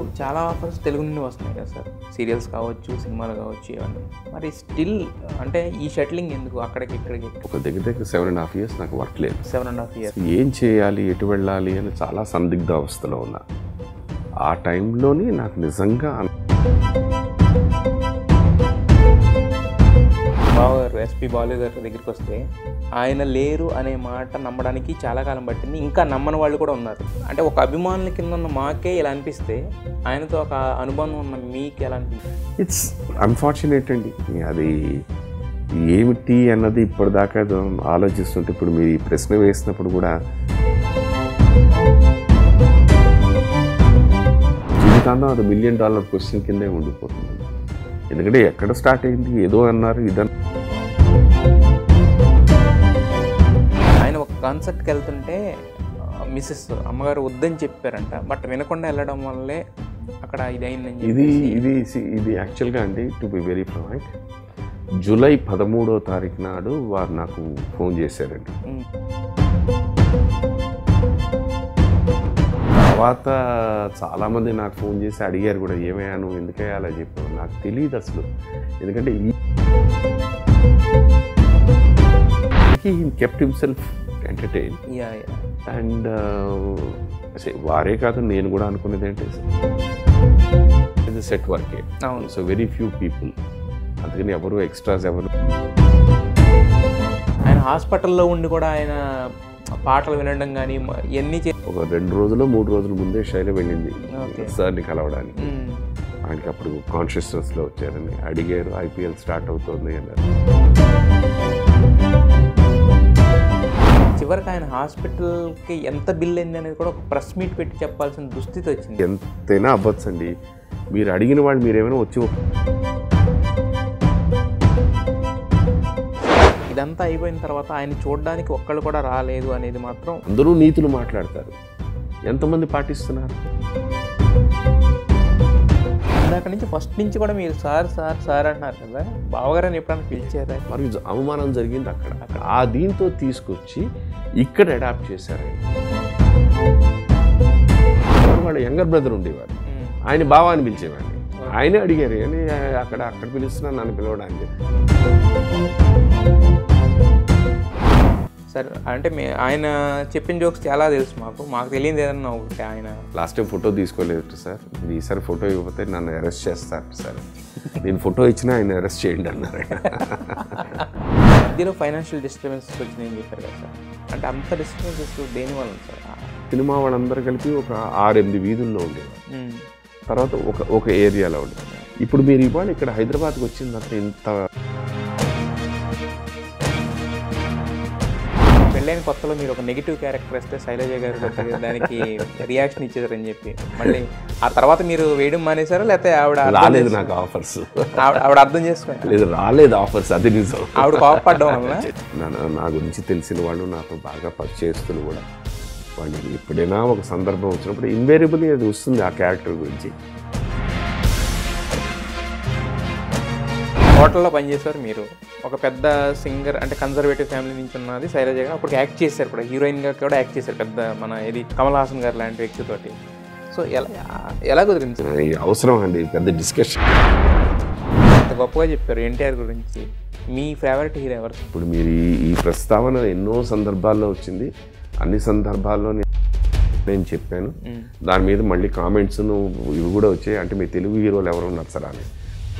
చాలా ఆఫర్స్ తెలుగు నుండి వస్తున్నాయి కదా సార్ సీరియల్స్ కావచ్చు సినిమాలు కావచ్చు ఇవన్నీ మరి స్టిల్ అంటే ఈ షటిలింగ్ ఎందుకు అక్కడికి ఇక్కడికి ఒక దగ్గర దగ్గర సెవెన్ అండ్ హాఫ్ ఇయర్స్ నాకు వర్క్ లేదు సెవెన్ అండ్ హాఫ్ ఇయర్ ఏం చేయాలి ఎటు వెళ్ళాలి అని చాలా సందిగ్ధ అవస్థలో ఉన్నా ఆ టైంలోని నాకు నిజంగా అన్- బావ గారు ఎస్పి బాలు గారి దగ్గరికి వస్తే ఆయన లేరు అనే మాట నమ్మడానికి చాలా కాలం పట్టింది ఇంకా నమ్మని వాళ్ళు కూడా ఉన్నారు అంటే ఒక అభిమానుల కింద ఉన్న మాకే ఇలా అనిపిస్తే ఆయనతో ఒక అనుబంధం ఉన్న మీకు ఎలా అనిపిస్తుంది ఇట్స్ అన్ఫార్చునేట్ అండి అది ఏమిటి అన్నది ఇప్పటిదాకా ఏదో ఆలోచిస్తుంటే ఇప్పుడు మీరు ఈ ప్రశ్న వేసినప్పుడు కూడా జీవితాంతం అది మిలియన్ డాలర్ క్వశ్చన్ కిందే ఉండిపోతుంది ఎందుకంటే ఎక్కడ స్టార్ట్ అయింది ఏదో అన్నారు ఇదన్న ఆయన ఒక కాన్సర్ట్కి వెళ్తుంటే మిస్సెస్ అమ్మగారు వద్దని చెప్పారంట బట్ వినకుండా వెళ్ళడం వల్లే అక్కడ ఇది అయిందని ఇది చెప్పేసి ఇది see, ఇది యాక్చువల్గా అండి to be very frank July పదమూడో తారీఖు నాడు వారు నాకు ఫోన్ చేశారండి ఉమ్, తర్వాత చాలామంది నాకు ఫోన్ చేసి అడిగారు కూడా ఏమయ్యా నువ్వు ఎందుకయ్యా అలా చెప్పావు నాకు తెలియదు అసలు ఎందుకంటే ఈ kept himself entertain yeah yeah and వారే కాదు నేను కూడా అనుకునేది ఏంటి ఇది సెట్ వర్కే అవును సో వెరీ ఫ్యూ పీపుల్ అందుకని ఎవరు ఎక్స్ట్రాస్ ఎవరు ఆయన హాస్పిటల్లో ఉండి కూడా ఆయన పాటలు వినడం కానీ ఇవన్నీ చే ఒక రెండు రోజులు మూడు రోజుల ముందే శైలి వెళ్ళింది Okay. సార్ని కలవడానికి ఉమ్, ఆయనకి అప్పుడు కాన్షియస్నెస్లో వచ్చారని అడిగారు ఐపీఎల్ స్టార్ట్ అవుతుంది అన్నారు చివరికి ఆయన హాస్పిటల్కి ఎంత బిల్ అయింది అనేది కూడా ఒక ప్రెస్ మీట్ పెట్టి చెప్పాల్సిన దుస్థితి వచ్చింది ఎంతైనా అవ్వచ్చండి మీరు అడిగిన వాళ్ళు మీరేమైనా వచ్చి ఒక- ఇదంతా అయిపోయిన తర్వాత ఆయన చూడడానికి ఒక్కళ్ళు కూడా రాలేదు అనేది మాత్రం అందరూ నీతులు మాట్లాడతారు ఎంతమంది పాటిస్తున్నారు ఇందాక నుంచి ఫస్ట్ నుంచి కూడా మీరు సార్ సార్ సార్ అంటున్నారు కదా బావగారని ఎప్పుడైనా పిలిచారా మరి జ- అవమానం జరిగింది అక్కడ అక్కడ ఆ దీంతో తీసుకొచ్చి ఇక్కడ అడాప్ట్ చేశారు ఆయన. ఎవరు వాళ్ళ యంగర్ బ్రదర్ ఉండేవారు ఉమ్, ఆయన బావా అని పిలిచేవాడిని ఆయనే అడిగారు అని అక్కడ అక్కడ పిలుస్తున్నా నన్ను పిలవడానికి సరే అంటే మే ఆయన చెప్పిన జోక్స్ చాలా తెలుసు మాకు మాకు తెలియదు ఏదన్నా ఒకటి ఆయన లాస్ట్ టైం ఫోటో తీసుకోలేదు సార్ మీరు ఈసారి ఫోటో ఇవ్వకపోతే నన్ను అరెస్ట్ చేస్తారు సార్ నేను ఫోటో ఇచ్చినా ఆయన అరెస్ట్ చేయండి అన్నారు మధ్యలో ఫైనాన్షియల్ డిస్టర్బెన్సెస్ వచ్చినాయని చెప్పారు కదా సార్ అంటే అంత డిస్టర్బెన్సెస్ దేని వల్ల సార్ సినిమా వాళ్ళందరూ కలిపి ఒక ఆరెనిమిది వీధుల్లో ఉండేవారు ఉమ్, తర్వాత ఒక ఒక ఏరియాలో ఉండేవారు ఇప్పుడు మీరు ఇవాళ ఇక్కడ హైదరాబాద్కి వచ్చిందంటే ఇంత పెళ్ళైన కొత్తలో మీరు ఒక నెగిటివ్ క్యారెక్టర్ వేస్తే శైలజ గారు కొద్దిగా దానికి రియాక్షన్ ఇచ్చేసారని చెప్పి మళ్ళీ ఆ తర్వాత మీరు వేయడం మానేశారా లేకపోతే ఆవిడ అర్థం రాలేదు చేసు- నాకు ఆఫర్స్ ఆవిడ ఆవిడ అర్థం చేసుకుని లేదు రాలేదు ఆఫర్స్ అది నిజం ఆవిడ కోపపడడం వల్ల నా- నా గురించి తెలిసిన వాళ్ళు నాతో బాగా పరిచయస్తులు కూడా వాళ్ళు ఎప్పుడైనా ఒక సందర్భం వచ్చినప్పుడు ఇన్వేరియబుల్లీ అది వస్తుంది ఆ క్యారెక్టర్ గురించి హోటల్లో పనిచేశారు మీరు ఒక పెద్ద సింగర్ అంటే కన్జర్వేటివ్ ఫ్యామిలీ నుంచి ఉన్నది శైలజ గారు అప్పుడు యాక్ట్ చేశారు కూడా హీరోయిన్గా కూడా యాక్ట్ చేశారు పెద్ద మన ఇది కమల్ హాసన్ గారు లాంటి వ్యక్తితోటి సో ఎలా ఎలా కుదిరింది సార్ ఇది అవసరం అండి పెద్ద డిస్కషన్ అంత గొప్పగా చెప్పారు ఎన్టీఆర్ గురించి మీ ఫేవరెట్ హీరో ఎవరు ఇప్పుడు మీరు ఈ ఈ ప్రస్తావన ఎన్నో సందర్భాల్లో వచ్చింది అన్ని సందర్భాల్లో నే- నేను చెప్పాను మ్మ్. దాని మీద మళ్ళీ కామెంట్స్ ఇవి కూడా వచ్చాయి అంటే మీ తెలుగు హీరోలు ఎవరు ఉన్నారు సార్ అని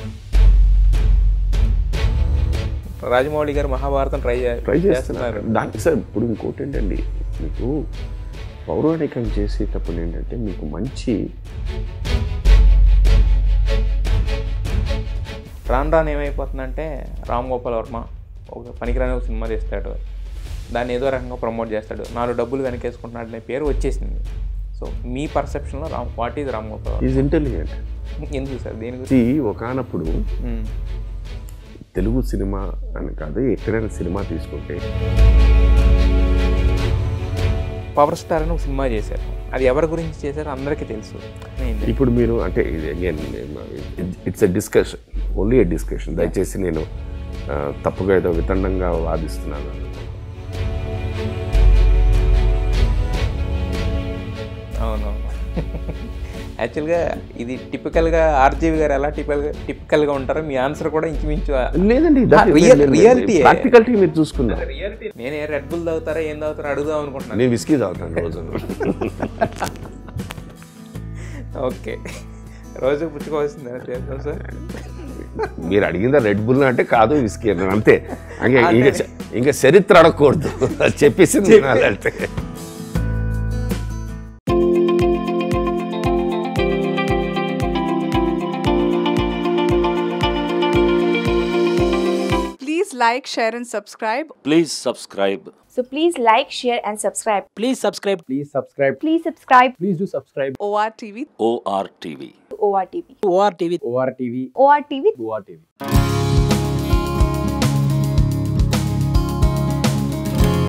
రాజమౌళి గారు మహాభారతం ట్రై ట్రై చేస్తున్నారు దానికి సార్ ఇప్పుడు ఇంకోటి ఏంటండి మీకు పౌరాణికం చేసేటప్పుడు ఏంటంటే మీకు మంచి రాను రాను ఏమైపోతుందంటే రామ్ గోపాల్ వర్మ ఒక పనికిరాని ఒక సినిమా తీస్తాడు దాన్ని ఏదో రకంగా ప్రమోట్ చేస్తాడు నాలుగు డబ్బులు వెనకేసుకుంటున్నాడు అనే పేరు వచ్చేసింది సో మీ పర్సెప్షన్లో Ram what is Ram Gopal Varma is intelligent ఎందుకు సార్ దేని గురించి ఒకనప్పుడు మ్మ్. తెలుగు సినిమా అని కాదు ఎక్కడైనా సినిమా తీసుకుంటే పవర్ స్టార్ అని ఒక సినిమా చేశారు అది ఎవరి గురించి చేశారో అందరికీ తెలుసు నేను ఇప్పుడు మీరు అంటే ఇది again it's a discussion only a discussion దయచేసి నేను ఆ, తప్పుగా ఏదో వితండంగా వాదిస్తున్నాను అవునవును యాక్చువల్గా ఇది టిపికల్గా ఆర్జీవి గారు ఎలా టిపికల్గా టిపికల్గా ఉంటారో మీ ఆన్సర్ కూడా ఇంచుమించు లేదండి రియల్- reality ఏ. ప్రాక్టికాలిటీ మీరు చూసుకున్నారు నేను ఏ రెడ్ బుల్ తాగుతారా ఏం తాగుతారా అడుగుదాం అనుకుంటున్నాను నేను విస్కీ తాగుతాను రోజు ఓకే రోజు పుచ్చుకోవాల్సిందే చేద్దాం సార్ మీరు అడిగిందా రెడ్ బుల్ అంటే కాదు విస్కీ అన్నాను అంతే ఇంకా ఇంకా చ- ఇంకా చరిత్ర అడగకూడదు అది చెప్పేసింది తినాలంటే Please like, share, and subscribe. Please subscribe. So please like, share, and subscribe. Please subscribe. Please subscribe. Please subscribe Please do subscribe. ORTV. ORTV. to ORTV. ORTV. ORTV. ORTV. ORTV.